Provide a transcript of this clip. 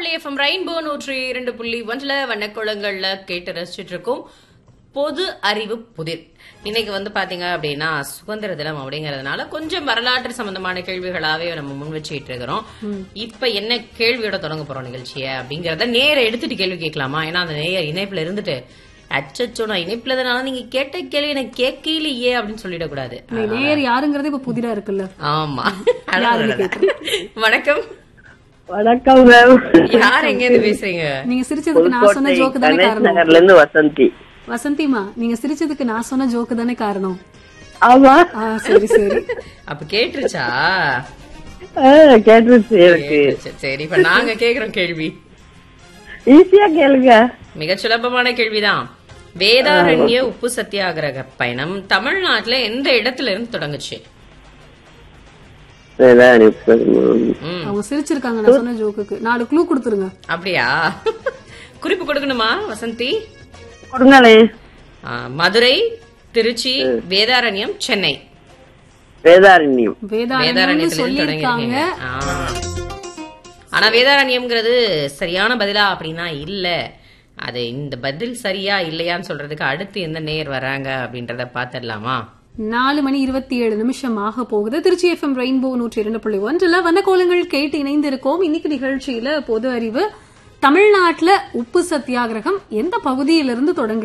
Tiruchirappalli FM rainbow நூற்றி இரண்டு புள்ளி ஒன்றுல வண்ணக்குளங்கள்ல கேட்டு ரசிச்சுட்டு இருக்கோம் பொது அறிவு புதிர் இன்னைக்கு வந்து பாத்தீங்க அப்படின்னா சுதந்திர தினம் அப்படிங்கறதுனால கொஞ்சம் வரலாற்று சம்பந்தமான கேள்விகளாவே நம்ம முன் வச்சுட்டு இருக்கிறோம் இப்ப என்ன கேள்வியோட தொடங்க போறோம் நிகழ்ச்சிய அப்படிங்கறத நேர எடுத்துட்டு கேள்வி கேட்கலாமா ஏன்னா அந்த நேயர் இணைப்புல இருந்துட்டு அச்சச்சோ நான் இணைப்புல இருந்தனால நீங்க கேட்ட கேள்வி எனக்கு கேட்கலையே அப்படின்னு சொல்லிடக்கூடாது நேயர் யாருங்கிறது இப்ப புதிரா இருக்குல்ல ஆமா வணக்கம் வணக்கம் மேம் யார் எங்க இருந்து பேசுறீங்க நீங்க சிரிச்சதுக்கு நான் சொன்ன புதுக்கோட்டை ஜோக்கு தானே கணேஷ் காரணம் நகர்ல இருந்து வசந்தி வசந்திமா நீங்க சிரிச்சதுக்கு நான் சொன்ன ஜோக்கு தானே காரணம் ஆமா ஆ சரி சரி அப்ப கேட்டுருச்சா ஆ, கேட்டுருச்சு எனக்கு சரி, சரி இப்ப நாங்க கேக்குறோம் கேள்வி ஈஸியா கேளுங்க மிக சுலபமான கேள்விதான் வேதாரண்ய உப்பு சத்தியாகிரக பயணம் தமிழ்நாட்டுல எந்த இடத்துல இருந்து தொடங்குச்சு சரிதான், இப்ப, ம், ம், அவங்க சிரிச்சிருக்காங்க நான் சொன்ன ஜோக்குக்கு நாலு க்ளூ கொடுத்துருங்க அப்படியா குறிப்பு கொடுக்கணுமா வசந்தி கொடுங்களேன் ஆ, மதுரை திருச்சி வேதாரண்யம் சென்னை வேதாரண்யம் வேதாரண்யம்னு வேதாரண்யத்துல இருந்து சொல்லியிருக்காங்க தொடங்கிருக்கீங்க ஆ. ஆனா வேதாரண்யம்ங்கிறது சரியான பதிலா அப்படின்னா இல்ல அது இந்த பதில் சரியா இல்லையான்னு சொல்றதுக்கு அடுத்து எந்த நேர் வராங்க அப்படின்றத பாத்துடலாமா நாலு மணி இருபத்தி ஏழு நிமிஷம் ஆக போகுது திருச்சி எஃப்எம் ரெயின்போ நூற்றி இரண்டு புள்ளி ஒன்றுல வந்த கோலங்கள் கேட்டு இணைந்திருக்கோம் இன்னைக்கு நிகழ்ச்சியில பொது அறிவு தமிழ்நாட்டுல உப்பு சத்தியாகிரகம் எந்த பகுதியிலிருந்து தொடங்கி